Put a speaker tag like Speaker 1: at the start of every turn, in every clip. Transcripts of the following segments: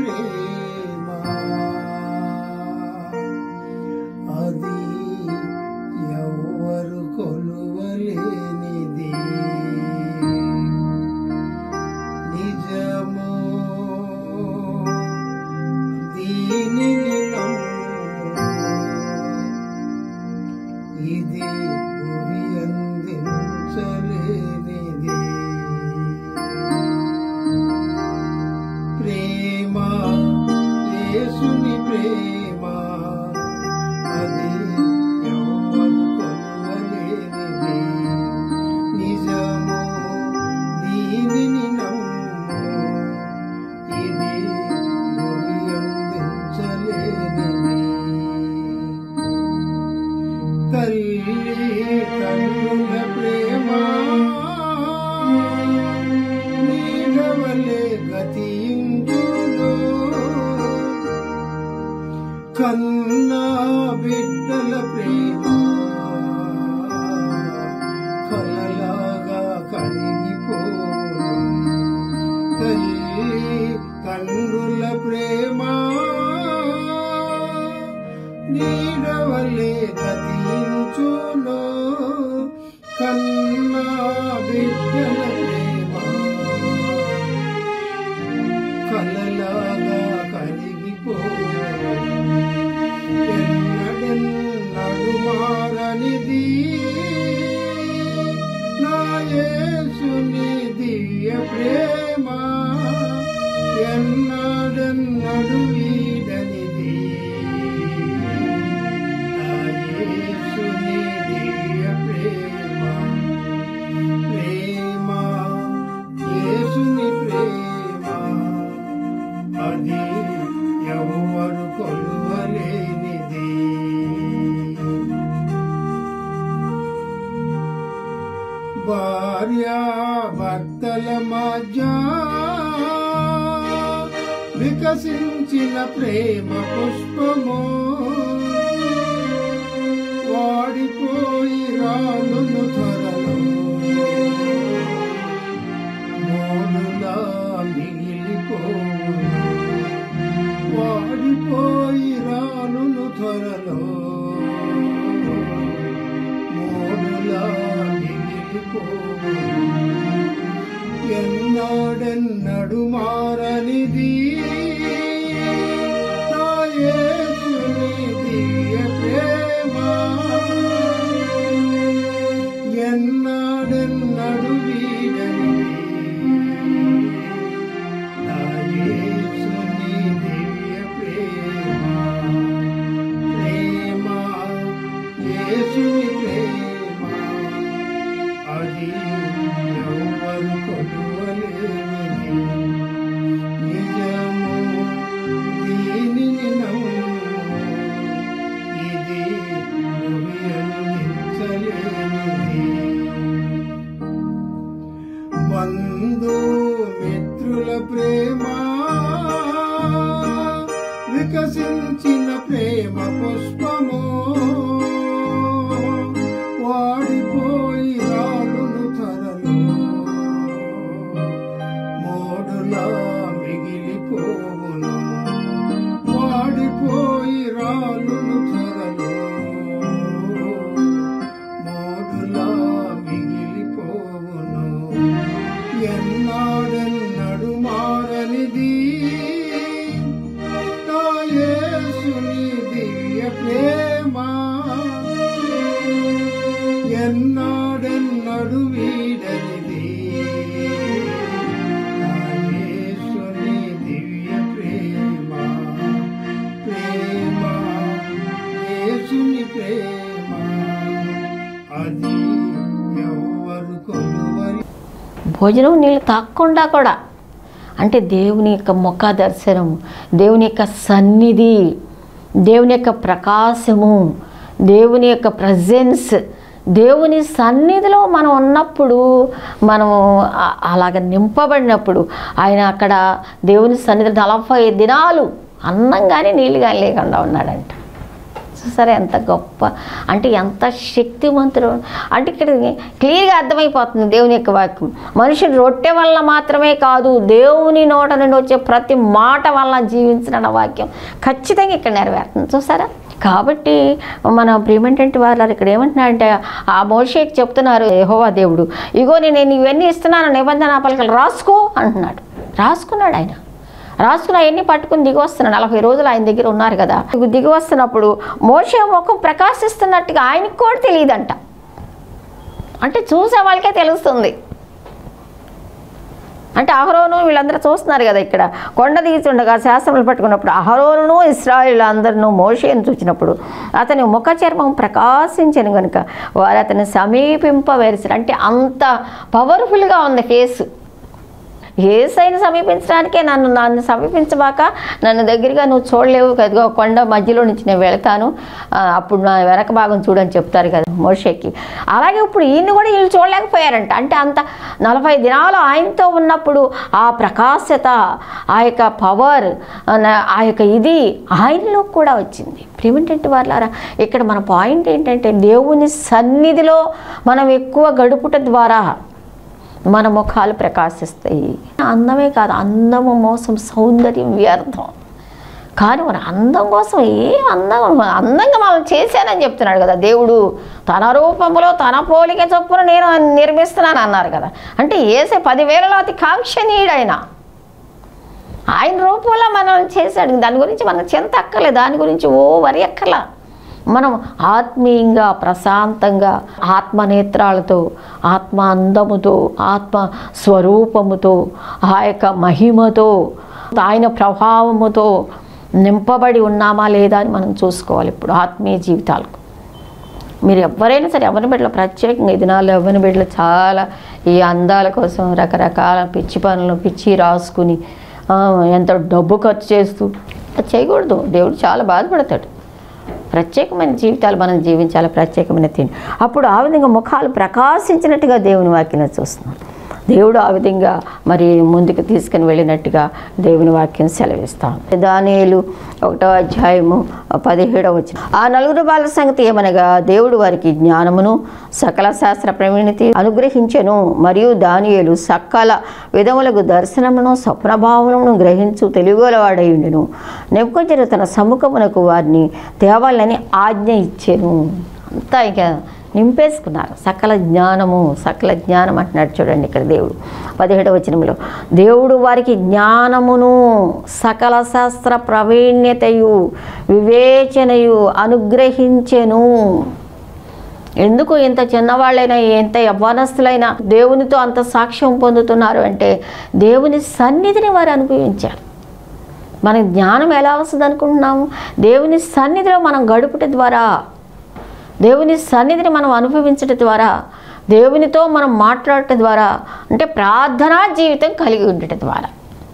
Speaker 1: ప్రేమ అది ఎవ్వరు కొలువలేనిది నిజము దీనిని నమ్ము ఇది భువి అందించలేనిది ప్రేమ యేసుని ప్రేమ అది ఎవ్వరు కొలవలేనిది నిజము దీనిని నమ్ము ఇది భువి అందించలేనిది తల్లి కన్నుల ప్రేమ నీడవలే గతించును కన్నా బిడ్డల ప్రేమ కలలాగా కరిగిపోను తల్లి కన్నుల ప్రేమ నీడవలే గతించును కన్నా బిడ్డల ప్రేమ కలలాగా కరిగిపోను ఎన్నడెన్నడు మారనిది నా యేసుని దివ్య ప్రేమ ఎన్నడెన్నడు వీడనిది నా యేసుని దివ్య ప్రేమ ప్రేమ యేసుని ప్రేమ అది ఎవరు కొలువలేనిది భార్య భర్తల మధ్య వికసించిన ప్రేమ పుష్పము వాడిపోయి రాలును త్వరలో మోడులా మిగిలిపోవును వాడిపోయి రానును త్వరలో మోడులా మిగిలిపోవును ఎన్నాడెన్నడు మారనిది నా యేసుని దివ్య ప్రేమ ఎన్నాడెన్నడు వీడనిది నా యేసుని దివ్య ప్రేమ ప్రేమ యేసుని ప్రేమ అది ఎవరు కొలువలేనిది నిజము దీనిని నమ్ము ఇది భూమి అందించలేనిది బంధు మిత్రుల ప్రేమ వికసించిన ప్రేమ పుష్పము వాడిపోయి రాలును త్వరలో మోడులా మిగిలిపోవును వాడిపోయి రాలును త్వరలో మోడులా మిగిలిపోవును ఎన్నాడెన్నడు మారనిది నా యేసుని దివ్య ప్రేమ ఎన్నాడెన్నడు వీడనిది నా యేసుని దివ్య ప్రేమ ప్రేమ యేసుని ప్రేమ అది ఎవ్వరు కొలువని
Speaker 2: భోజనం నీళ్ళు తాగకుండా కూడా అంటే దేవుని యొక్క ముఖ దర్శనం దేవుని యొక్క సన్నిధి దేవుని యొక్క ప్రకాశము దేవుని యొక్క ప్రజెన్స్ దేవుని సన్నిధిలో మనం ఉన్నప్పుడు మనం ఆ- అలాగ నింపబడినప్పుడు ఆయన అక్కడ దేవుని సన్నిధి నలభై దినాలు అన్నం కానీ నీళ్ళు కానీ లేకుండా ఉన్నాడంట చూసారా ఎంత గొప్ప అంటే ఎంత శక్తివంతుడు అంటే ఇక్కడ క్లియర్గా అర్థమైపోతుంది దేవుని యొక్క వాక్యం మనుషుడు రొట్టె వల్ల మాత్రమే కాదు దేవుని నోట నుండి వచ్చే ప్రతి మాట వల్ల జీవించిన వాక్యం ఖచ్చితంగా ఇక్కడ నెరవేరుతుంది చూసారా కాబట్టి మన ప్రియమేంటంటే వాళ్ళు ఇక్కడ ఏమంటున్నారంటే ఆ మోషేకి చెప్తున్నారు యెహోవా దేవుడు ఇగో నేను ఇవన్నీ ఇస్తున్నాను నిబంధన పలకలు రాసుకో అంటున్నాడు రాసుకున్నాడు ఆయన రాసుకుని అవన్నీ పట్టుకుని దిగి వస్తున్నాడు నలభై రోజులు ఆయన దగ్గర ఉన్నారు కదా దిగి వస్తున్నప్పుడు మోషే ముఖం ప్రకాశిస్తున్నట్టుగా ఆయనకు కూడా తెలియదంట అంటే చూసే వాళ్ళకే తెలుస్తుంది అంటే అహరోను వీళ్ళందరూ చూస్తున్నారు కదా ఇక్కడ కొండ దిగుతుండగా శాస్త్రములు పట్టుకున్నప్పుడు అహరోను ఇస్రాయిల్ అందరినూ మోషేను చూచినప్పుడు అతని ముఖ చర్మం ప్రకాశించను కనుక వారు అతన్ని సమీపింపవేసారు అంటే అంత పవర్ఫుల్గా ఉంది ఫేస్ ఏసైని సమీపించడానికే నన్ను నన్ను సమీపించబాక నన్ను దగ్గరగా నువ్వు చూడలేవు కదిగో కొండ మధ్యలో నుంచి నేను వెళతాను ఆ, అప్పుడు నా వెనక భాగం చూడని చెప్తారు కదా మోషేకి అలాగే ఇప్పుడు ఈయన్ని కూడా వీళ్ళు చూడలేకపోయారంట అంటే అంత నలభై దినాలు ఆయనతో ఉన్నప్పుడు ఆ ప్రకాశత ఆ యొక్క పవర్ ఆ యొక్క ఇది ఆయనలో కూడా వచ్చింది ప్రేమేంటంటే వాళ్ళారా ఇక్కడ మన పాయింట్ ఏంటంటే దేవుని సన్నిధిలో మనం ఎక్కువ గడుపుట ద్వారా మన ముఖాలు ప్రకాశిస్తాయి అందమే కాదు అందము మోసం సౌందర్యం వ్యర్థం కానీ మన అందం కోసం ఏ అందం అందంగా మనం చేశానని చెప్తున్నాడు కదా దేవుడు తన రూపంలో తన పోలిక చొప్పున నేను నిర్మిస్తున్నాను అన్నారు కదా అంటే ఏసే పదివేలలో అతి కాంక్షణీయుడైన ఆయన రూపంలో మనం చేశాడు దాని గురించి మనకు చింత అక్కర్లేదు దాని గురించి ఓ వరి అక్కర్లా మనం ఆత్మీయంగా ప్రశాంతంగా ఆత్మనేత్రాలతో ఆత్మ అందముతో ఆత్మ స్వరూపముతో ఆ యొక్క మహిమతో ఆయన ప్రభావముతో నింపబడి ఉన్నామా లేదా అని మనం చూసుకోవాలి ఇప్పుడు ఆత్మీయ జీవితాలకు మీరు ఎవరైనా సరే ఎవరి బిడ్డలు ప్రత్యేకంగా ఈ దినాల్లో ఎవరి బిడ్డలు చాలా ఈ అందాల కోసం రకరకాల పిచ్చి పనులు పిచ్చి రాసుకుని ఆ, ఎంత డబ్బు ఖర్చు చేస్తూ అది చేయకూడదు దేవుడు చాలా బాధపడతాడు ప్రత్యేకమైన జీవితాలు మనం జీవించాలి ప్రత్యేకమైన తిండి అప్పుడు ఆ విధంగా ముఖాలు ప్రకాశించినట్టుగా దేవుని వాక్యం చూస్తున్నాం దేవుడు ఆ విధంగా మరి ముందుకు తీసుకుని వెళ్ళినట్టుగా దేవుని వాక్యం సెలవిస్తాం దానియేలు ఒకటో అధ్యాయము పదిహేడవ వచ్చిన ఆ నలుగురు బాల సంగతి ఏమనగా దేవుడు వారికి జ్ఞానమును సకల శాస్త్ర ప్రవీణితి అనుగ్రహించెను మరియు దానియేలు సకల విధములకు దర్శనమును స్వప్నభావమును గ్రహించు తెలుగులవాడై ఉండెను నెప్పుకొచ్చిన తన సముఖమునకు వారిని తేవాలని ఆజ్ఞ ఇచ్చెను అంతా ఇక నింపేసుకున్నారు సకల జ్ఞానము సకల జ్ఞానం అంటున్నాడు చూడండి ఇక్కడ దేవుడు పదిహేడవ వచనంలో దేవుడు వారికి జ్ఞానమును సకల శాస్త్ర ప్రవీణ్యతయు వివేచనయు అనుగ్రహించెను ఎందుకు ఇంత చిన్నవాళ్ళైనా ఎంత యవ్వనస్తులైనా దేవునితో అంత సాక్ష్యం పొందుతున్నారు అంటే దేవుని సన్నిధిని వారు అనుభవించారు మన జ్ఞానం ఎలా వస్తుంది అనుకుంటున్నాము దేవుని సన్నిధిలో మనం గడుపుట ద్వారా దేవుని సన్నిధిని మనం అనుభవించడం ద్వారా దేవునితో మనం మాట్లాడటం ద్వారా అంటే ప్రార్థనా జీవితం కలిగి ఉండటం ద్వారా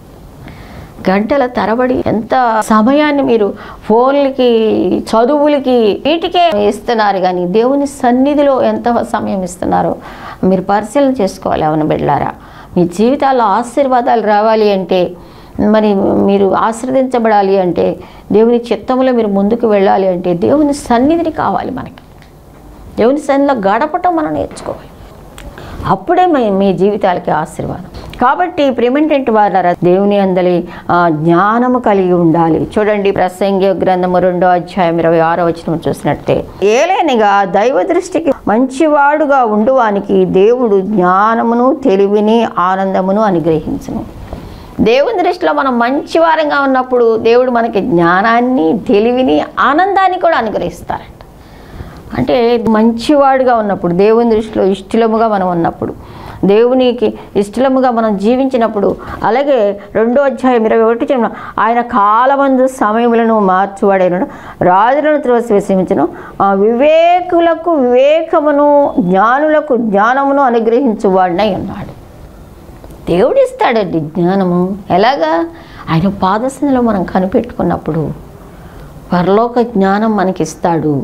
Speaker 2: గంటల తరబడి ఎంత సమయాన్ని మీరు ఫోన్లకి చదువులకి వీటికే ఇస్తున్నారు కానీ దేవుని సన్నిధిలో ఎంత సమయం ఇస్తున్నారో మీరు పరిశీలన చేసుకోవాలి అవును బిడ్డలారా మీ జీవితాల్లో ఆశీర్వాదాలు రావాలి అంటే మరి మీరు ఆశ్రదించబడాలి అంటే దేవుని చిత్తంలో మీరు ముందుకు వెళ్ళాలి అంటే దేవుని సన్నిధిని కావాలి మనకి దేవుని సన్నిధిలో గడపటం మనం నేర్చుకోవాలి అప్పుడే మీ మీ జీవితాలకి ఆశీర్వాదం కాబట్టి ప్రేమేంటంటే వాళ్ళ దేవుని అందలి ఆ, జ్ఞానము కలిగి ఉండాలి చూడండి ప్రసంగి గ్రంథము రెండో అధ్యాయం ఇరవై ఆరో వచ్చిన చూసినట్టే ఏలేనిగా దైవ దృష్టికి మంచివాడుగా ఉండువానికి దేవుడు జ్ఞానమును తెలివిని ఆనందమును అనుగ్రహించును దేవుని దృష్టిలో మనం మంచివారంగా ఉన్నప్పుడు దేవుడు మనకి జ్ఞానాన్ని తెలివిని ఆనందాన్ని కూడా అనుగ్రహిస్తారంట అంటే మంచివాడుగా ఉన్నప్పుడు దేవుని దృష్టిలో ఇష్టలముగా మనం ఉన్నప్పుడు దేవునికి ఇష్టలముగా మనం జీవించినప్పుడు అలాగే రెండో అధ్యాయం ఇరవై ఒకటి చెప్పిన ఆయన కాలమందు సమయములను మార్చువాడైన రాజులను త్రోసివేసించను ఆ వివేకులకు వివేకమును జ్ఞానులకు జ్ఞానమును అనుగ్రహించువాడినై ఉన్నాడు దేవుడు ఇస్తాడండి జ్ఞానము ఎలాగా ఆయన పాదశంలో మనం కనిపెట్టుకున్నప్పుడు పరలోక జ్ఞానం మనకిస్తాడు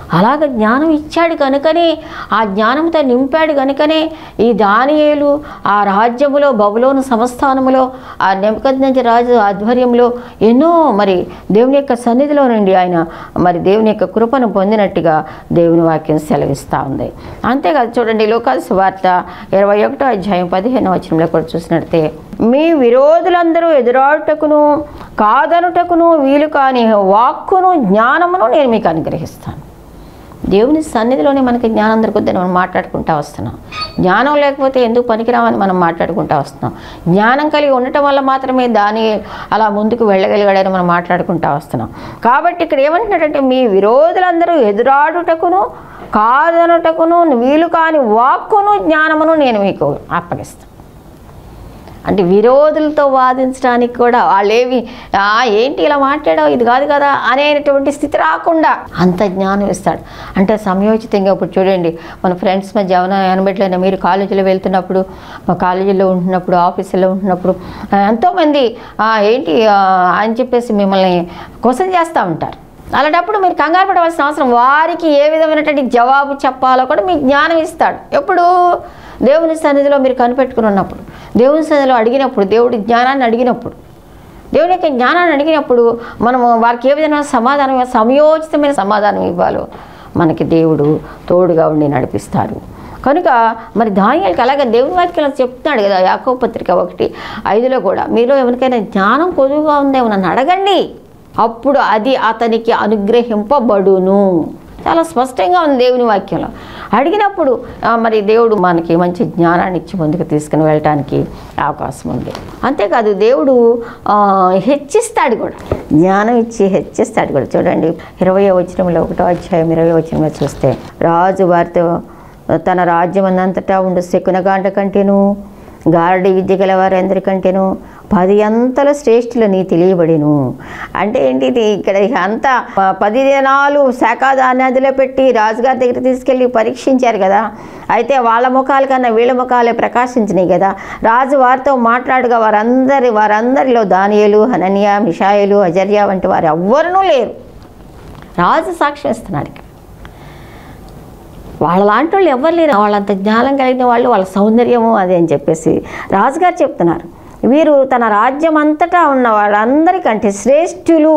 Speaker 2: అలాగ జ్ఞానం ఇచ్చాడు కనుకనే ఆ జ్ఞానంతో నింపాడు కనుకనే ఈ దానియేలు ఆ రాజ్యములో బబులోను సంస్థానములో ఆ నెమ్మకజ్ఞ రాజు ఆధ్వర్యంలో ఎన్నో మరి దేవుని యొక్క సన్నిధిలో నుండి ఆయన మరి దేవుని యొక్క కృపను పొందినట్టుగా దేవుని వాక్యం సెలవిస్తూ ఉంది అంతేకాదు చూడండి లోకాసు వార్త ఇరవై ఒకటో అధ్యాయం పదిహేను వచనంలో కూడా చూసినట్టే మీ విరోధులందరూ ఎదురాడుటకును కాదనుటకును వీలు కాని వాక్కును జ్ఞానమును నేను మీకు అనుగ్రహిస్తాను దేవుని సన్నిధిలోనే మనకి జ్ఞానం దొరుకుద్దని మనం మాట్లాడుకుంటా వస్తున్నాం జ్ఞానం లేకపోతే ఎందుకు పనికిరామని మనం మాట్లాడుకుంటా వస్తున్నాం జ్ఞానం కలిగి ఉండటం వల్ల మాత్రమే దాని అలా ముందుకు వెళ్ళగలిగాడని మనం మాట్లాడుకుంటా వస్తున్నాం కాబట్టి ఇక్కడ ఏమంటున్నాడంటే మీ విరోధులందరూ ఎదురాడుటకును కాదనుటకును వీలు కాని వాక్కును జ్ఞానమును నేను మీకు అప్పగిస్తాను అంటే విరోధులతో వాదించడానికి కూడా వాళ్ళేవి "ఆ, ఏంటి ఇలా మాట్లాడావు ఇది కాదు కదా అనేటువంటి స్థితి రాకుండా అంత జ్ఞానం ఇస్తాడు అంటే సమయోచితంగా ఇప్పుడు చూడండి మన ఫ్రెండ్స్ మధ్య ఏమైనా అనబెట్లైనా మీరు కాలేజీలో వెళ్తున్నప్పుడు మా కాలేజీలో ఉంటున్నప్పుడు ఆఫీసులో ఉంటున్నప్పుడు ఆ, ఎంతోమంది "ఆ, ఏంటి ఆ, అని చెప్పేసి మిమ్మల్ని క్వశ్చన్ చేస్తూ ఉంటారు అలాంటప్పుడు మీరు కంగారు పడవలసిన అవసరం వారికి ఏ విధమైనటువంటి జవాబు చెప్పాలో కూడా మీకు జ్ఞానం ఇస్తాడు ఎప్పుడు దేవుని సన్నిధిలో మీరు కనిపెట్టుకుని ఉన్నప్పుడు దేవుని సన్నిధిలో అడిగినప్పుడు దేవుడి జ్ఞానాన్ని అడిగినప్పుడు దేవుని యొక్క జ్ఞానాన్ని అడిగినప్పుడు మనము వారికి ఏ విధమైన సమాధానం సమయోచితమైన సమాధానం ఇవ్వాలో మనకి దేవుడు తోడుగా ఉండి నడిపిస్తారు కనుక మరి ధాన్యాలకి అలాగే దేవుని వాక్యంలో చెప్తున్నాడు కదా యాకో పత్రిక ఒకటి ఐదులో కూడా మీలో ఎవరికైనా జ్ఞానం కొదువుగా ఉందేమో నన్ను అడగండి అప్పుడు అది అతనికి అనుగ్రహింపబడును చాలా స్పష్టంగా ఉంది దేవుని వాక్యంలో అడిగినప్పుడు ఆ, మరి దేవుడు మనకి మంచి జ్ఞానాన్ని ఇచ్చి ముందుకు తీసుకుని వెళ్ళటానికి అవకాశం ఉంది అంతేకాదు దేవుడు ఆ, హెచ్చిస్తాడు కూడా జ్ఞానం ఇచ్చి హెచ్చిస్తాడు కూడా చూడండి ఇరవై వచనంలో ఒకటో అధ్యాయం ఇరవై వచనంలో చూస్తే రాజు వారితో తన రాజ్యం అన్నంతటా ఉండు శకునగాండ కంటేను గారడి విద్య గల వారందరికంటేను పది అంతల శ్రేష్ఠులు నీ తెలియబడిను అంటే ఏంటిది ఇక్కడ అంతా ప- పది దినాలు శాఖాధాన్యాదిలో పెట్టి రాజుగారి దగ్గర తీసుకెళ్ళి పరీక్షించారు కదా అయితే వాళ్ళ ముఖాల కన్నా వీళ్ళ ముఖాలే ప్రకాశించినాయి కదా రాజు వారితో మాట్లాడుగా వారందరి వారందరిలో దానియలు హనన్య మిషాయలు అజర్య వంటి వారు ఎవ్వరూ లేరు రాజు సాక్ష్యం ఇస్తున్నాడు ఇక్కడ వాళ్ళ లాంటి వాళ్ళు ఎవరు లేరు వాళ్ళంత జ్ఞానం కలిగిన వాళ్ళు వాళ్ళ సౌందర్యము అదే అని చెప్పేసి రాజుగారు చెప్తున్నారు వీరు తన రాజ్యం అంతటా ఉన్న వాళ్ళందరికంటే శ్రేష్ఠులు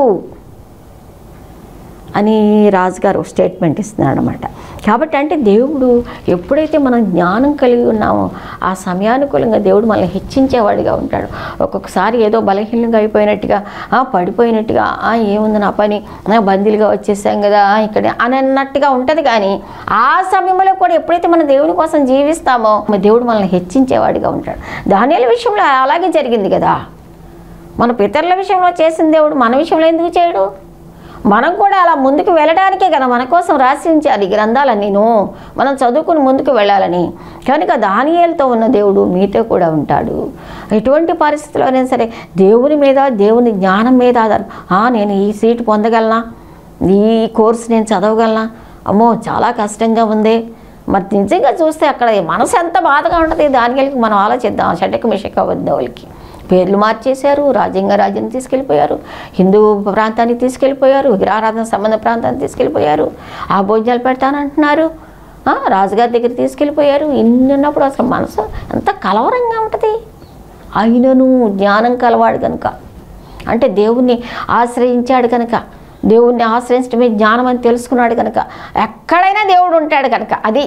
Speaker 2: అని రాజుగారు స్టేట్మెంట్ ఇస్తున్నాడు అనమాట కాబట్టి అంటే దేవుడు ఎప్పుడైతే మనం జ్ఞానం కలిగి ఉన్నామో ఆ సమయానుకూలంగా దేవుడు మనల్ని హెచ్చించేవాడిగా ఉంటాడు ఒక్కొక్కసారి ఏదో బలహీనంగా అయిపోయినట్టుగా ఆ, పడిపోయినట్టుగా "ఆ, ఏముంది నా పని ఆ, బందీలుగా వచ్చేసాం కదా ఆ, ఇక్కడ అని అన్నట్టుగా ఉంటుంది కానీ ఆ సమయంలో కూడా ఎప్పుడైతే మనం దేవుని కోసం జీవిస్తామో మన దేవుడు మనల్ని హెచ్చించేవాడిగా ఉంటాడు దానిల విషయంలో అలాగే జరిగింది కదా మన పితరుల విషయంలో చేసిన దేవుడు మన విషయంలో ఎందుకు చేయడు మనం కూడా అలా ముందుకు వెళ్ళడానికే కదా మన కోసం రాసి ఉంచారు ఈ గ్రంథాలన్నీను మనం చదువుకుని ముందుకు వెళ్ళాలని కనుక దానియేలతో ఉన్న దేవుడు మీతో కూడా ఉంటాడు ఎటువంటి పరిస్థితుల్లోనైనా సరే దేవుని మీద దేవుని జ్ఞానం మీద ఆధారం "ఆ, నేను ఈ సీటు పొందగలనా ఈ కోర్స్ నేను చదవగలనా అమ్మో చాలా కష్టంగా ఉంది మరి నిజంగా చూస్తే అక్కడ మనసు ఎంత బాధగా ఉంటుంది దానికి మనం ఆలోచిద్దాం షటక మిషక వద్దవులకి పేర్లు మార్చేశారు రాజ్యాంగ రాజ్యం తీసుకెళ్ళిపోయారు హిందూ ప్రాంతానికి తీసుకెళ్ళిపోయారు విగ్రహారాధన సంబంధ ప్రాంతానికి తీసుకెళ్ళిపోయారు ఆ భోజనాలు పెడతానంటున్నారు ఆ, రాజుగారి దగ్గర తీసుకెళ్ళిపోయారు ఇన్ని ఉన్నప్పుడు అసలు మనసు ఎంత కలవరంగా ఉంటుంది అయినను జ్ఞానం కలవాడు కనుక అంటే దేవుణ్ణి ఆశ్రయించాడు కనుక దేవుణ్ణి ఆశ్రయించడమే జ్ఞానం అని తెలుసుకున్నాడు కనుక ఎక్కడైనా దేవుడు ఉంటాడు కనుక అది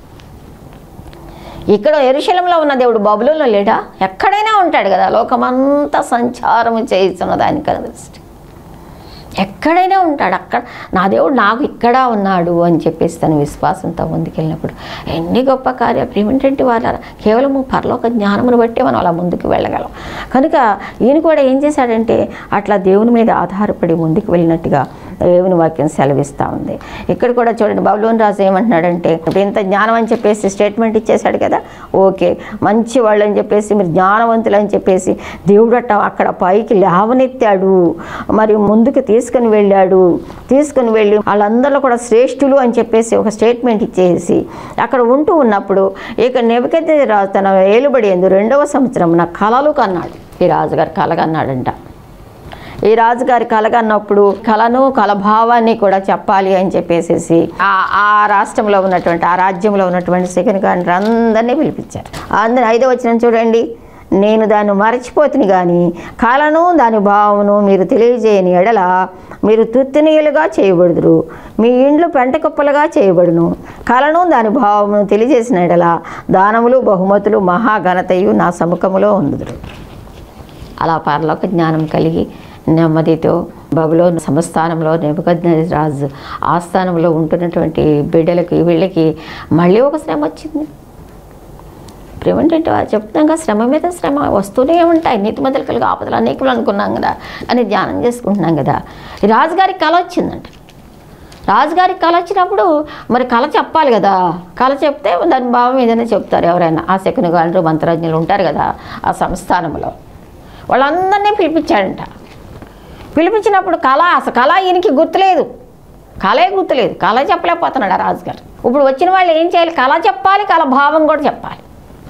Speaker 2: ఇక్కడ ఎరుశలంలో ఉన్న దేవుడు బబులలో లేడా ఎక్కడైనా ఉంటాడు కదా లోకమంతా సంచారం చేయిస్తున్న దానికి దృష్టి ఎక్కడైనా ఉంటాడు అక్కడ నా దేవుడు నాకు ఇక్కడ ఉన్నాడు అని చెప్పేసి తన విశ్వాసంతో ముందుకెళ్ళినప్పుడు ఎన్ని గొప్ప కార్యాలు ఏమిటంటే వాళ్ళ కేవలము పరలోక జ్ఞానమును బట్టే మనం అలా ముందుకు వెళ్ళగలం కనుక ఈయన కూడా ఏం చేశాడంటే అట్లా దేవుని మీద ఆధారపడి ముందుకు వెళ్ళినట్టుగా దేవుని వాక్యం సెలవిస్తూ ఉంది ఇక్కడ కూడా చూడండి బబులోని రాజు ఏమంటున్నాడంటే ఇప్పుడు ఇంత జ్ఞానం అని చెప్పేసి స్టేట్మెంట్ ఇచ్చేశాడు కదా ఓకే మంచి వాళ్ళు అని చెప్పేసి మీరు జ్ఞానవంతులు అని చెప్పేసి దేవుడు అట్ట అక్కడ పైకి లేవనెత్తాడు మరి ముందుకు తీసుకుని వెళ్ళాడు తీసుకుని వెళ్ళి వాళ్ళందరిలో కూడా శ్రేష్ఠులు అని చెప్పేసి ఒక స్టేట్మెంట్ ఇచ్చేసి అక్కడ ఉంటూ ఉన్నప్పుడు ఇక నెబద్ రాజు తన ఏలుబడి ఎందు రెండవ సంవత్సరం నా కలలు కన్నాడు ఈ రాజుగారు కలగన్నాడంట ఈ రాజుగారి కలగన్నప్పుడు కళను కలభావాన్ని కూడా చెప్పాలి అని చెప్పేసేసి ఆ ఆ రాష్ట్రంలో ఉన్నటువంటి ఆ రాజ్యంలో ఉన్నటువంటి సెకండ్ గారిని అందరినీ పిలిపించారు అందరు ఐదో వచ్చిన చూడండి నేను దాన్ని మరచిపోతుని కానీ కళను దాని భావమును మీరు తెలియజేయని ఎడల మీరు తుత్తినీయులుగా చేయబడుదురు మీ ఇండ్లు పెంట కుప్పలుగా చేయబడును కళను దాని భావమును తెలియజేసిన ఎడల దానములు బహుమతులు మహాఘనతయు నా సముఖములో ఉందుదురు అలా పరలోక జ్ఞానం కలిగి నెమ్మదితో బబులో సంస్థానంలో నెబద్ రాజు ఆస్థానంలో ఉంటున్నటువంటి బిడ్డలకి వీళ్ళకి మళ్ళీ ఒక శ్రమ వచ్చింది ప్రేమేంటంటే చెప్తున్నాం కదా శ్రమ మీద శ్రమ వస్తూనే ఉంటాయి నీతిమంతులు కలిగి ఆపదలు అనేకులు అనుకున్నాం కదా అని ధ్యానం చేసుకుంటున్నాం కదా ఈ రాజుగారికి కళ వచ్చిందంట రాజుగారికి కళ వచ్చినప్పుడు మరి కళ చెప్పాలి కదా కళ చెప్తే దాని భావం ఏదైనా చెప్తారు ఎవరైనా ఆ శకుని గారు మంత్రజ్ఞులు ఉంటారు కదా ఆ సంస్థానంలో వాళ్ళందరినీ పిలిపించాడంట పిలిపించినప్పుడు కళ అసలు కళ ఈయనకి గుర్తులేదు కళే గుర్తులేదు కళ చెప్పలేకపోతున్నాడు ఆ రాజుగారు ఇప్పుడు వచ్చిన వాళ్ళు ఏం చేయాలి కళ చెప్పాలి కళ భావం కూడా చెప్పాలి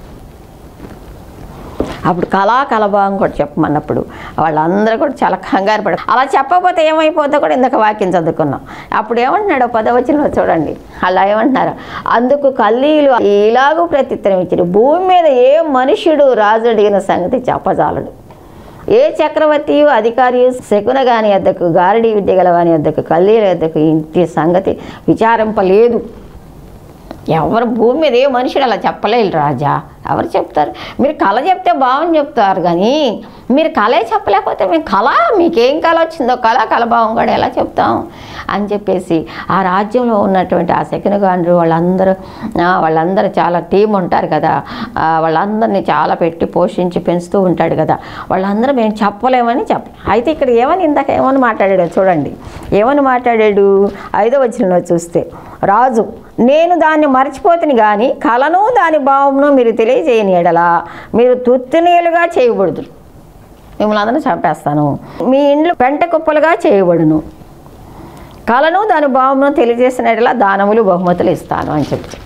Speaker 2: అప్పుడు కళా కలభావం కూడా చెప్పమన్నప్పుడు వాళ్ళందరూ కూడా చాలా కంగారు పడ అలా చెప్పకపోతే ఏమైపోతుందో కూడా ఇందాక వాక్యం చదువుకున్నాం అప్పుడు ఏమంటున్నాడు పదవచనంలో చూడండి అలా ఏమంటున్నారు అందుకు కల్లీలు ఇలాగూ ప్రత్యుత్తరం ఇచ్చారు భూమి మీద ఏ మనుష్యుడు రాజు అడిగిన సంగతి చెప్పజాలడు ఏ చక్రవర్తియు అధికారియు శకున గాని వద్దకు గారడీ విద్య గల వాని వద్దకు కల్లీల వద్దకు ఇంటి సంగతి విచారింపలేదు ఎవరు భూమి మీద ఏ మనుషుడు అలా చెప్పలేరు రాజా ఎవరు చెప్తారు మీరు కళ చెప్తే బాగుని చెప్తారు కానీ మీరు కళే చెప్పలేకపోతే మేము కళ మీకేం కళ వచ్చిందో కళ కళభావం కూడా ఎలా చెప్తాం అని చెప్పేసి ఆ రాజ్యంలో ఉన్నటువంటి ఆ సెకండ్గాండ్రు వాళ్ళందరూ ఆ, వాళ్ళందరూ చాలా టీం ఉంటారు కదా ఆ, వాళ్ళందరినీ చాలా పెట్టి పోషించి పెంచుతూ ఉంటాడు కదా వాళ్ళందరూ మేము చెప్పలేమని చెప్ప అయితే ఇక్కడ ఏమని ఇందాక ఏమని మాట్లాడాడో చూడండి ఏమని మాట్లాడాడు ఐదో వచనంలో చూస్తే రాజు నేను దాన్ని మర్చిపోతుని కానీ కళను దాని భావమును మీరు తెలియజేయని ఎడలా మీరు తుత్తునీయులుగా చేయబడుదు మిమ్మల్ని అందరినీ చంపేస్తాను మీ ఇండ్లు పెంట కుప్పలుగా చేయబడును కళను దాని భావమును తెలియజేసిన ఎడలా దానములు బహుమతులు ఇస్తాను అని చెప్పి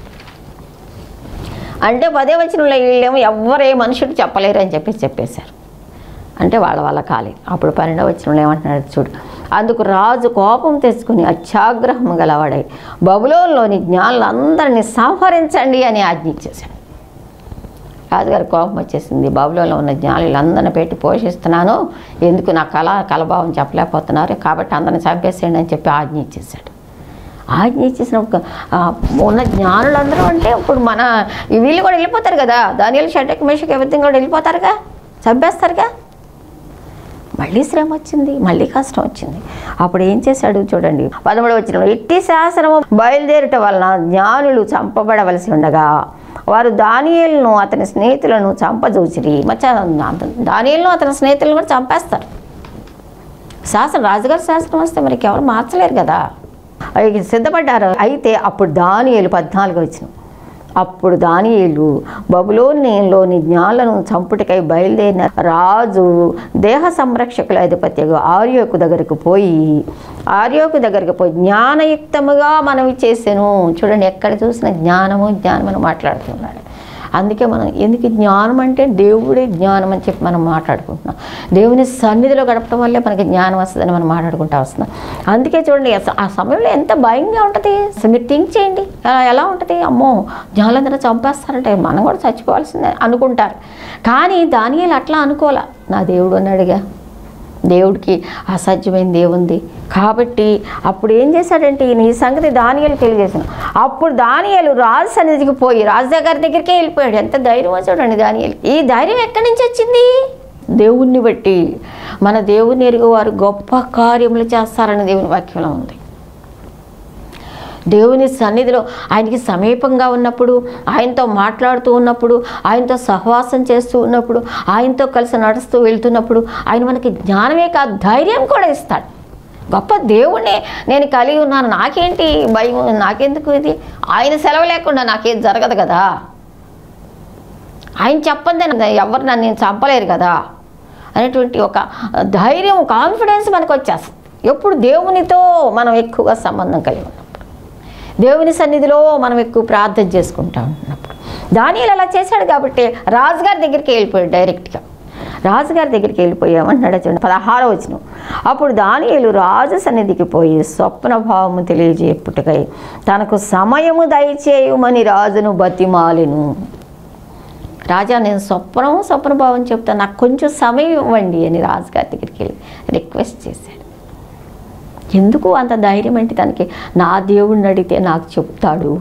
Speaker 2: అంటే పదే వచ్చిన వీళ్ళేమో ఎవ్వరు ఏ మనుషుడు చెప్పలేరు అని చెప్పి చెప్పేశారు అంటే వాళ్ళ వాళ్ళ కాలేదు అప్పుడు పన్నెండవ వచ్చిన ఏమంటున్నాడు చూడు అందుకు రాజు కోపం తెచ్చుకుని అత్యాగ్రహం గలవాడై బబులోన్లోని జ్ఞానులందరినీ సంహరించండి అని ఆజ్ఞ ఇచ్చేశాడు రాజుగారి కోపం వచ్చేసింది బబులోలో ఉన్న జ్ఞానులందరిని పెట్టి పోషిస్తున్నాను ఎందుకు నా కళ కలభావం చెప్పలేకపోతున్నారు కాబట్టి అందరిని చంపేసేయండి అని చెప్పి ఆజ్ఞ ఇచ్చేసాడు ఆజ్ఞ ఇచ్చేసినప్పుడు ఆ, ఉన్న జ్ఞానులందరూ అంటే ఇప్పుడు మన ఈ వీళ్ళు కూడా వెళ్ళిపోతారు కదా దానిలో షటక్ మేషక్ ఎవరిథింగ్ కూడా వెళ్ళిపోతారుగా చంపేస్తారుగా మళ్ళీ శ్రమ వచ్చింది మళ్ళీ కష్టం వచ్చింది అప్పుడు ఏం చేశాడు చూడండి పదమూడు వచ్చిన ఇట్టి శాసనము బయలుదేరుట వలన జ్ఞానులు చంపబడవలసి ఉండగా వారు దానియేలును అతని స్నేహితులను చంపజూచిరి మచ్చ దానియేలును అతని స్నేహితులను కూడా చంపేస్తారు శాసనం రాజుగారి శాసనం వస్తే మరి ఎవరు మార్చలేరు కదా అవి సిద్ధపడ్డారు అయితే అప్పుడు దానియేలు పద్నాలుగు వచ్చిన అప్పుడు దానియేలు బబులోనిలోని జ్ఞానులను చంపుటకై బయలుదేరిన రాజు దేహ సంరక్షకుల అధిపతి ఆర్యోకు దగ్గరకు పోయి ఆర్యోకు దగ్గరకు పోయి జ్ఞానయుక్తముగా మనవి చేసాను చూడండి ఎక్కడ చూసిన జ్ఞానము జ్ఞానం అని మాట్లాడుతున్నాడు అందుకే మనం ఎందుకు జ్ఞానం అంటే దేవుడే జ్ఞానం అని చెప్పి మనం మాట్లాడుకుంటున్నాం దేవుని సన్నిధిలో గడపడం వల్లే మనకి జ్ఞానం వస్తుందని మనం మాట్లాడుకుంటూ వస్తున్నాం అందుకే చూడండి అస- ఆ సమయంలో ఎంత భయంగా ఉంటుంది అసలు మీరు థింక్ చేయండి ఆ, ఎలా ఉంటుంది అమ్మో జ్ఞానందరూ చంపేస్తారంటే మనం కూడా చచ్చిపోవాల్సిందే అనుకుంటారు కానీ దానియాలు అట్లా అనుకోలే నా దేవుడు అన్నాడుగా దేవుడికి అసాధ్యమైన దేవుంది కాబట్టి అప్పుడు ఏం చేశాడంటే ఈయన ఈ సంగతి దానియాలు తెలియజేసాను అప్పుడు దానియాలు రాజు సన్నిధికి పోయి రాజు గారి దగ్గరికే వెళ్ళిపోయాడు ఎంత ధైర్యం చూడండి దానియాలు ఈ ధైర్యం ఎక్కడి నుంచి వచ్చింది దేవుణ్ణి బట్టి మన దేవుని ఎరుగు వారు గొప్ప కార్యములు చేస్తారని దేవుని వాక్యంలో ఉంది దేవుని సన్నిధిలో ఆయనకి సమీపంగా ఉన్నప్పుడు ఆయనతో మాట్లాడుతూ ఉన్నప్పుడు ఆయనతో సహవాసం చేస్తూ ఉన్నప్పుడు ఆయనతో కలిసి నడుస్తూ వెళ్తున్నప్పుడు ఆయన మనకి జ్ఞానమే కాదు ధైర్యం కూడా ఇస్తాడు గొప్ప దేవుణ్ణి నేను కలిగి ఉన్నాను నాకేంటి భయం నాకెందుకు ఇది ఆయన సెలవు లేకుండా నాకేం జరగదు కదా ఆయన చెప్పందే ఎవరు నన్ను నేను చంపలేరు కదా అనేటువంటి ఒక ధైర్యం కాన్ఫిడెన్స్ మనకు వచ్చేస్తుంది ఎప్పుడు దేవునితో మనం ఎక్కువగా సంబంధం కలిగి ఉన్నప్పుడు దేవుని సన్నిధిలో మనం ఎక్కువ ప్రార్థన చేసుకుంటా ఉంటున్నప్పుడు దానియలు అలా చేశాడు కాబట్టి రాజుగారి దగ్గరికి వెళ్ళిపోయాడు డైరెక్ట్గా రాజుగారి దగ్గరికి వెళ్ళిపోయామన్నాడు చూడండి పదహారో వచ్చిన అప్పుడు దానియేలు రాజు సన్నిధికి పోయి స్వప్న భావము తెలియజేపుటకై తనకు సమయము దయచేయమని రాజును బతిమాలిను రాజా నేను స్వప్నం స్వప్న భావం చెప్తాను నాకు కొంచెం సమయం ఇవ్వండి అని రాజుగారి దగ్గరికి వెళ్ళి రిక్వెస్ట్ చేశాడు ఎందుకు అంత ధైర్యం అంటే తనకి నా దేవుడిని అడిగితే నాకు చెప్తాడు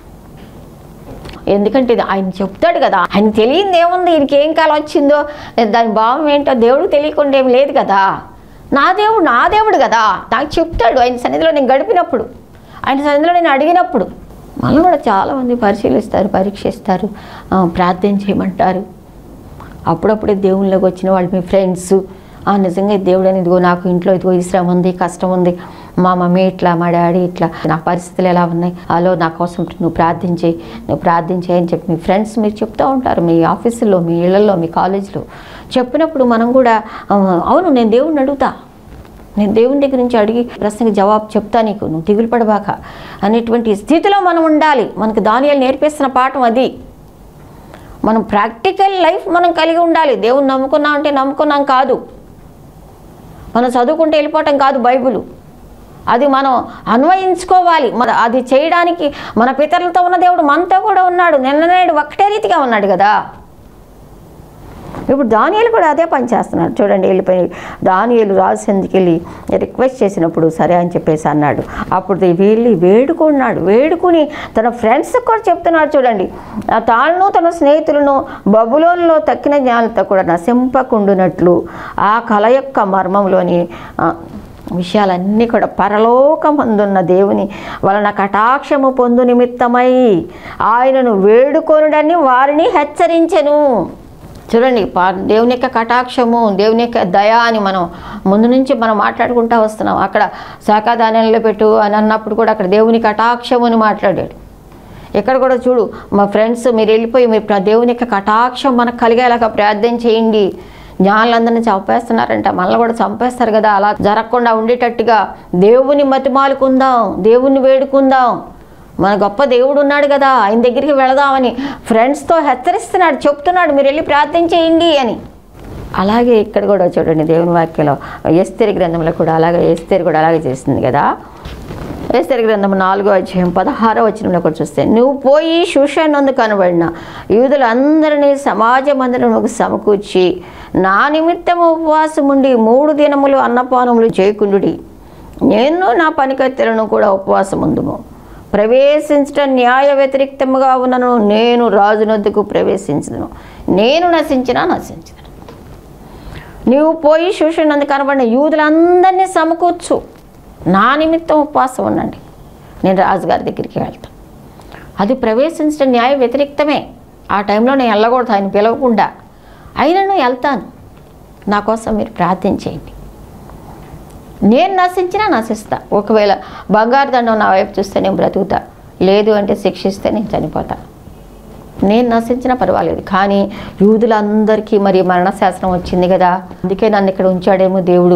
Speaker 2: ఎందుకంటే ఇది ఆయన చెప్తాడు కదా ఆయన తెలియంది ఏముంది ఈయనకి ఏం కాలం వచ్చిందో దాని భావం ఏంటో దేవుడికి తెలియకుండా ఏం లేదు కదా నా దేవుడు నా దేవుడు కదా నాకు చెప్తాడు ఆయన సన్నిధిలో నేను గడిపినప్పుడు ఆయన సన్నిధిలో నేను అడిగినప్పుడు మళ్ళీ కూడా చాలామంది పరిశీలిస్తారు పరీక్షిస్తారు ఆ, ప్రార్థన చేయమంటారు అప్పుడప్పుడే దేవుళ్ళకి వచ్చిన వాళ్ళు మీ ఫ్రెండ్స్ ఆ నిజంగా ఈ దేవుడు అని ఇదిగో నాకు ఇంట్లో ఇదిగో ఈ శ్రమ ఉంది కష్టం ఉంది మా మమ్మీ ఇట్లా మా డాడీ ఇట్లా నా పరిస్థితులు ఎలా ఉన్నాయి అలో నా కోసం నువ్వు ప్రార్థించేయి నువ్వు ప్రార్థించేయి అని చెప్పి మీ ఫ్రెండ్స్ మీరు చెప్తూ ఉంటారు మీ ఆఫీసుల్లో మీ ఇళ్లలో మీ కాలేజీలో చెప్పినప్పుడు మనం కూడా "ఆ, అవును నేను దేవుడిని అడుగుతా నేను దేవుని దగ్గర నుంచి అడిగి ప్రశ్నకి జవాబు చెప్తా నీకు నువ్వు దిగులు పడబాక అనేటువంటి స్థితిలో మనం ఉండాలి మనకు దానియాలు నేర్పిస్తున్న పాఠం అది మనం ప్రాక్టికల్ లైఫ్ మనం కలిగి ఉండాలి దేవుని నమ్ముకున్నాం అంటే నమ్ముకున్నాం కాదు మనం చదువుకుంటే వెళ్ళిపోవటం కాదు బైబిల్ అది మనం అన్వయించుకోవాలి మన అది చేయడానికి మన పితరులతో ఉన్న దేవుడు మనతో కూడా ఉన్నాడు నిన్ననేడు ఒకటే రీతిగా ఉన్నాడు కదా ఇప్పుడు దానియలు కూడా అదే పని చేస్తున్నాడు చూడండి వెళ్ళిపోయి దానియలు రాజు సంధికి వెళ్ళి రిక్వెస్ట్ చేసినప్పుడు సరే అని చెప్పేసి అన్నాడు అప్పుడు వెళ్ళి వేడుకున్నాడు వేడుకుని తన ఫ్రెండ్స్కి కూడా చెప్తున్నాడు చూడండి ఆ తాను తన స్నేహితులను బబులోన్లో తక్కిన జ్ఞానంతో కూడా నశింపకుండునట్లు ఆ కళ యొక్క మర్మంలోని ఆ, విషయాలన్నీ కూడా పరలోకమందున్న దేవుని వలన కటాక్షము పొందు నిమిత్తమై ఆయనను వేడుకొనుడని వారిని హెచ్చరించెను చూడండి పా- దేవుని యొక్క కటాక్షము దేవుని యొక్క దయ అని మనం ముందు నుంచి మనం మాట్లాడుకుంటూ వస్తున్నాం అక్కడ శాఖాదానంలో పెట్టు అని అన్నప్పుడు కూడా అక్కడ దేవుని కటాక్షము అని మాట్లాడాడు ఇక్కడ కూడా చూడు మా ఫ్రెండ్స్ మీరు వెళ్ళిపోయి మీరు ప్ర- దేవుని యొక్క కటాక్షం మనకు కలిగేలాగా ప్రార్థన చేయండి జ్ఞానులందరినీ చంపేస్తున్నారంట మళ్ళీ కూడా చంపేస్తారు కదా అలా జరగకుండా ఉండేటట్టుగా దేవుని మతిమాలుకుందాం దేవుని వేడుకుందాం మన గొప్ప దేవుడు ఉన్నాడు కదా ఆయన దగ్గరికి వెళదామని ఫ్రెండ్స్తో హెచ్చరిస్తున్నాడు చెప్తున్నాడు మీరు వెళ్ళి ప్రార్థన చేయండి అని అలాగే ఇక్కడ కూడా చూడండి దేవుని వాక్యంలో ఎస్తేరి గ్రంథంలో కూడా అలాగే ఎస్తేరి కూడా అలాగే చేస్తుంది కదా ఎస్తేరి గ్రంథం నాలుగో అధ్యాయం పదహారో వచనంలో కూడా చూస్తే నువ్వు పోయి శూషానందు కనబడిన యూదులందరినీ సమాజ మందిరముకు సమకూర్చి నా నిమిత్తము ఉపవాసం ఉండి మూడు దినములు అన్నపానములు చేయకుండుడి నేను నా పనికత్తెలను కూడా ఉపవాసం ఉందుము ప్రవేశించడం న్యాయ వ్యతిరేక్తముగా ఉన్నను నేను రాజునొద్దకు ప్రవేశించదును నేను నశించినా నశించదు నీవు పోయి శూషణందు కనబడిన యూదులందరినీ సమకూర్చు నా నిమిత్తం ఉపవాసం ఉండండి నేను రాజుగారి దగ్గరికి వెళ్తాను అది ప్రవేశించడం న్యాయ వ్యతిరేక్తమే ఆ టైంలో నేను వెళ్ళకూడదు ఆయన పిలవకుండా అయినను వెళ్తాను నా కోసం మీరు ప్రార్థించేయండి నేను నశించినా నశిస్తా ఒకవేళ బంగారు దండం నా వైపు చూస్తే నేను బ్రతుకుతా లేదు అంటే శిక్షిస్తే నేను చనిపోతా నేను నశించినా పర్వాలేదు కానీ యూదులందరికీ మరి మరణశాసనం వచ్చింది కదా అందుకే నన్ను ఇక్కడ ఉంచాడేమో దేవుడు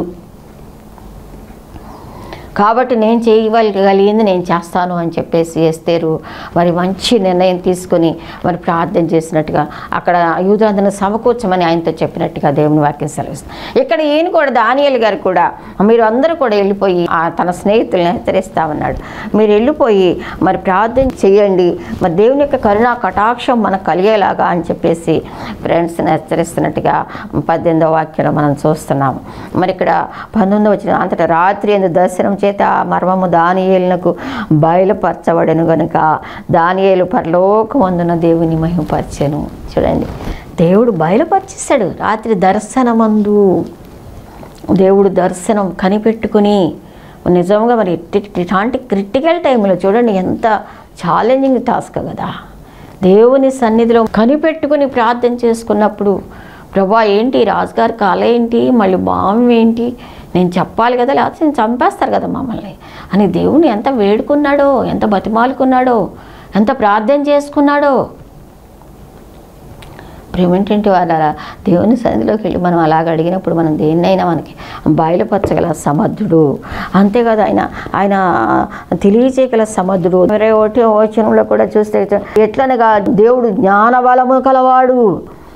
Speaker 2: కాబట్టి నేను చేయగలిగింది నేను చేస్తాను అని చెప్పేసి ఎస్తేరు మరి మంచి నిర్ణయం తీసుకొని మరి ప్రార్థన చేసినట్టుగా అక్కడ యూదులందరిని సమకూర్చమని ఆయనతో చెప్పినట్టుగా దేవుని వాక్యం సెలవిస్తుంది ఇక్కడ ఈయన కూడా దానియలు గారు కూడా మీరు అందరూ కూడా వెళ్ళిపోయి ఆ తన స్నేహితుల్ని హెచ్చరిస్తా ఉన్నాడు మీరు వెళ్ళిపోయి మరి ప్రార్థన చేయండి మరి దేవుని యొక్క కరుణా కటాక్షం మనకు కలిగేలాగా అని చెప్పేసి ఫ్రెండ్స్ని హెచ్చరిస్తున్నట్టుగా పద్దెనిమిదో వాక్యంలో మనం చూస్తున్నాము మరి ఇక్కడ పంతొమ్మిదో వచ్చిన అంతటా రాత్రి ఎందు దర్శనం చేత ఆ మర్మము దానియేలునకు బయలుపరచబడను గనుక దానియేలు పరలోకమందున దేవుని మహిమపరచెను చూడండి దేవుడు బయలుపరిచేశాడు రాత్రి దర్శనమందు దేవుడు దర్శనం కనిపెట్టుకుని నిజంగా మరి ఇట్టి- ఇట్లాంటి క్రిటికల్ టైంలో చూడండి ఎంత ఛాలెంజింగ్ టాస్క్ కదా దేవుని సన్నిధిలో కనిపెట్టుకుని ప్రార్థన చేసుకున్నప్పుడు ప్రభా ఏంటి రాజుగారి కళ ఏంటి మళ్ళీ బావం ఏంటి నేను చెప్పాలి కదా లేకపోతే నేను చంపేస్తారు కదా మమ్మల్ని అని దేవుని ఎంత వేడుకున్నాడో ఎంత బతిమాలుకున్నాడో ఎంత ప్రార్థన చేసుకున్నాడో ప్రేమేంటంటే వాళ్ళ దేవుని సన్నిధిలోకి వెళ్ళి మనం అలాగ అడిగినప్పుడు మనం దేన్నైనా మనకి బయలుపరచగల సమర్థుడు అంతేకాదు ఆయన ఆయన తెలియచేయగల సమర్థుడు ఇరవై ఒకటి వచనంలో కూడా చూస్తే ఎట్లనగా దేవుడు జ్ఞాన బలము కలవాడు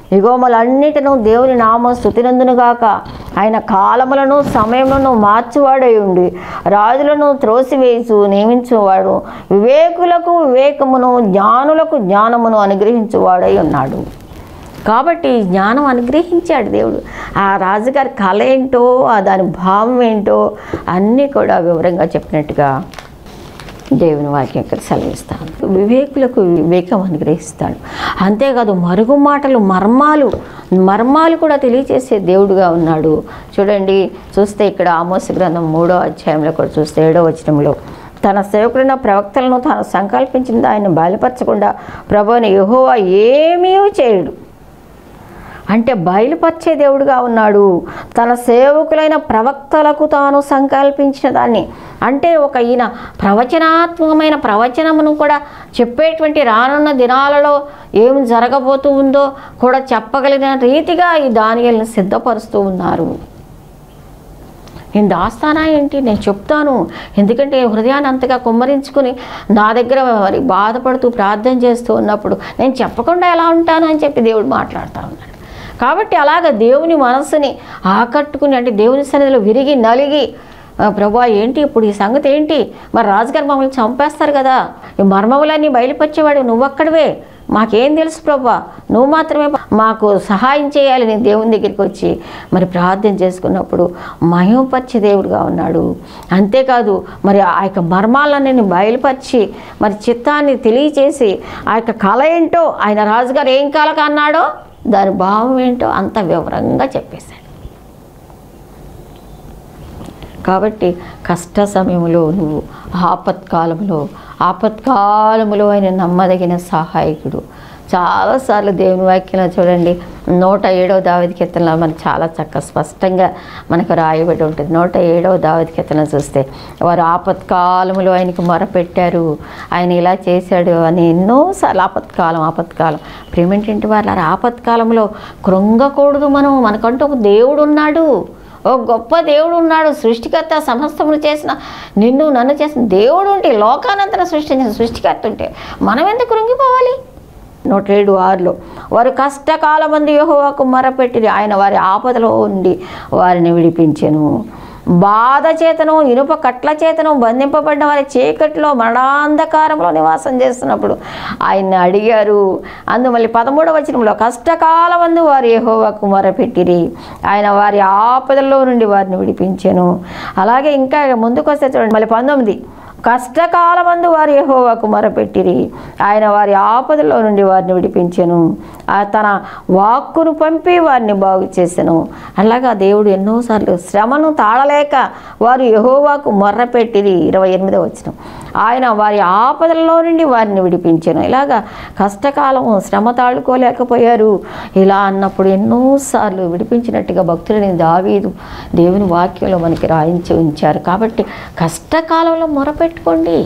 Speaker 2: యుగములన్నిటిను దేవుని నామ స్థుతినందునుగాక ఆయన కాలములను సమయములను మార్చువాడై ఉండి రాజులను త్రోసివేసు నియమించువాడు వివేకులకు వివేకమును జ్ఞానులకు జ్ఞానమును అనుగ్రహించువాడై ఉన్నాడు కాబట్టి జ్ఞానం అనుగ్రహించాడు దేవుడు ఆ రాజుగారి కళ ఏంటో ఆ దాని భావం ఏంటో అన్నీ కూడా వివరంగా చెప్పినట్టుగా దేవుని వాక్యం ఇక్కడ సెలవిస్తాను వివేకులకు వివేకం అనుగ్రహిస్తాడు అంతేకాదు మరుగు మాటలు మర్మాలు మర్మాలు కూడా తెలియచేసే దేవుడుగా ఉన్నాడు చూడండి చూస్తే ఇక్కడ ఆమోస గ్రంథం మూడో అధ్యాయంలో కూడా చూస్తే ఏడో వచనంలో తన సేవకుడిన ప్రవక్తలను తాను సంకల్పించింది ఆయన బయలుపరచకుండా ప్రభుని యెహోవా ఏమీ చేయడు అంటే బయలుపరిచే దేవుడుగా ఉన్నాడు తన సేవకులైన ప్రవక్తలకు తాను సంకల్పించిన దాన్ని అంటే ఒక ఈయన ప్రవచనాత్మకమైన ప్రవచనమును కూడా చెప్పేటువంటి రానున్న దినాలలో ఏం జరగబోతూ ఉందో కూడా చెప్పగలిగిన రీతిగా ఈ దానియల్ని సిద్ధపరుస్తూ ఉన్నారు నేను దాస్తానా ఏంటి నేను చెప్తాను ఎందుకంటే హృదయాన్ని అంతగా కుమ్మరించుకుని నా దగ్గర మరి బాధపడుతూ ప్రార్థన చేస్తూ ఉన్నప్పుడు నేను చెప్పకుండా ఎలా ఉంటాను అని చెప్పి దేవుడు మాట్లాడుతూ ఉన్నాడు కాబట్టి అలాగ దేవుని మనస్సుని ఆకట్టుకుని అంటే దేవుని సన్నిధిలో విరిగి నలిగి "ఆ, ప్రభా ఏంటి ఇప్పుడు ఈ సంగతి ఏంటి మరి రాజుగారు మమ్మల్ని చంపేస్తారు కదా ఈ మర్మములన్నీ బయలుపరిచేవాడు నువ్వక్కడవే మాకేం తెలుసు ప్రభా నువ్వు మాత్రమే మాకు సహాయం చేయాలి నేను దేవుని దగ్గరికి వచ్చి మరి ప్రార్థన చేసుకున్నప్పుడు మహిమపరిచే దేవుడుగా ఉన్నాడు అంతేకాదు మరి ఆ యొక్క మర్మాలన్నీ బయలుపరిచి మరి చిత్తాన్ని తెలియచేసి ఆ యొక్క కళ ఏంటో ఆయన రాజుగారు ఏం కళ అన్నాడో దాని భావం ఏంటో అంత వివరంగా చెప్పేశాడు కాబట్టి కష్ట సమయంలో నువ్వు ఆపత్కాలంలో ఆపత్కాలంలో ఆయన నమ్మదగిన సహాయకుడు చాలాసార్లు దేవుని వాక్యంలో చూడండి నూట ఏడవ దావతి కీర్తనలో మనకు చాలా చక్కగా స్పష్టంగా మనకు రాయబడి ఉంటుంది నూట ఏడవ దావతి కీర్తన చూస్తే వారు ఆపత్కాలంలో ఆయనకు మొరపెట్టారు ఆయన ఇలా చేశాడు అని ఎన్నోసార్లు ఆపత్కాలం ఆపత్కాలం ప్రేమేంటి వాళ్ళ ఆపత్కాలంలో కృంగకూడదు మనం మనకంటూ ఒక దేవుడు ఉన్నాడు ఓ గొప్ప దేవుడు ఉన్నాడు సృష్టికర్త సమస్తమును చేసిన నిన్ను నన్ను చేసిన దేవుడు ఉంటే లోకానంతరం సృష్టించిన సృష్టికర్త ఉంటే మనం ఎందుకు కృంగిపోవాలి నూట ఏడు ఆరులో వారు కష్టకాలమంది యెహోవాకు మొరపెట్టి ఆయన వారి ఆపదలో ఉండి వారిని విడిపించెను బాధ చేతను ఇనుప కట్ల చేతను బంధింపబడిన వారి చీకటిలో మరణాంధకారంలో నివాసం చేస్తున్నప్పుడు ఆయన్ని అడిగారు అందు మళ్ళీ పదమూడవ వచనంలో కష్టకాలమందు వారు యెహోవాకు మొరపెట్టిరి ఆయన వారి ఆపదల్లో నుండి వారిని విడిపించెను అలాగే ఇంకా ముందుకు వస్తే చూడండి మళ్ళీ పంతొమ్మిది కష్టకాలమందు వారు యెహోవాకు మొరపెట్టిరి ఆయన వారి ఆపదలో నుండి వారిని విడిపించెను ఆ తన వాక్కును పంపి వారిని బాగు చేసెను అలాగా దేవుడు ఎన్నోసార్లు శ్రమను తాళలేక వారు యెహోవాకు మొర్రపెట్టిరి ఇరవై ఎనిమిదో వచ్చిన ఆయన వారి ఆపదల్లో నుండి వారిని విడిపించెను ఇలాగా కష్టకాలము శ్రమ తాళుకోలేకపోయారు ఇలా అన్నప్పుడు ఎన్నోసార్లు విడిపించినట్టుగా భక్తులని దావీదు దేవుని వాక్యంలో మనకి రాయించి ఉంచారు కాబట్టి కష్టకాలంలో మొరపెట్టుకోండి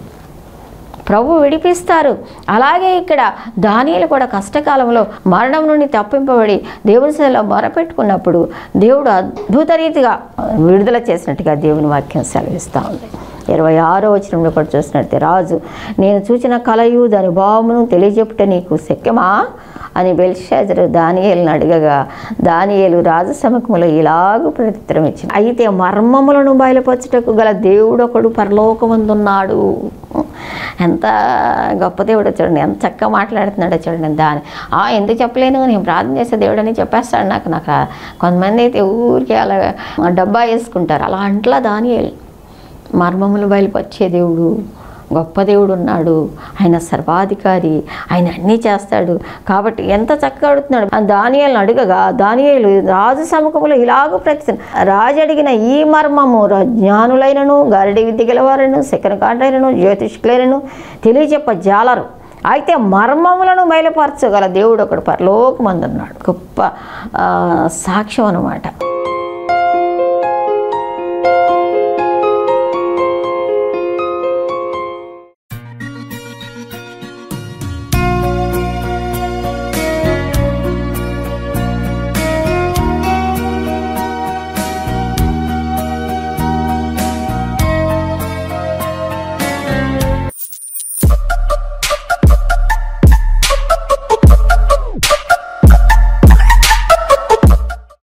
Speaker 2: ప్రభు విడిపిస్తారు అలాగే ఇక్కడ దానియలు కూడా కష్టకాలంలో మరణం నుండి తప్పింపబడి దేవుని సేవలో మొరపెట్టుకున్నప్పుడు దేవుడు అద్భుత రీతిగా విడుదల చేసినట్టుగా దేవుని వాక్యం సెలవిస్తూ ఉంది ఇరవై ఆరో వచనంలో కూడా చూసినట్టే రాజు నేను చూచిన కలయు దాని భావమును తెలియజెప్పుట నీకు శక్యమా అని బెల్షాజరు దానియేలును అడగగా దానియేలు రాజసముఖములో ఇలాగూ ప్రత్యుత్తరం ఇచ్చింది అయితే మర్మములను బయలుపరచుటకు గల దేవుడు ఒకడు పరలోకమందున్నాడు ఎంత గొప్ప దేవుడో చూడండి ఎంత చక్కగా మాట్లాడుతున్నాడో చూడండి దాని "ఆ, ఎందుకు చెప్పలేను నేను ప్రార్థన చేసే దేవుడు అని చెప్పేస్తాడు నాకు నాకు ఆ- కొంతమంది అయితే ఊరికే అలా డబ్బా వేసుకుంటారు అలా అంట్లా దానియేలు మర్మములు బయలుపరిచే దేవుడు గొప్ప దేవుడు ఉన్నాడు ఆయన సర్వాధికారి ఆయన అన్నీ చేస్తాడు కాబట్టి ఎంత చక్కగా అడుగుతున్నాడు ఆ దానియాలను అడగగా దానియేలు రాజు సముఖంలో ఇలాగ ప్రతి రాజు అడిగిన ఈ మర్మము రా- జ్ఞానులైనను గరడి విద్య గలవారను శకనకాండైనను జ్యోతిష్కులైనను తెలియజెప్ప జాలరు అయితే మర్మములను బయలుపరచగల దేవుడు ఒకడు పరలోకమందున్నాడు గొప్ప ఆ, సాక్ష్యం అన్నమాట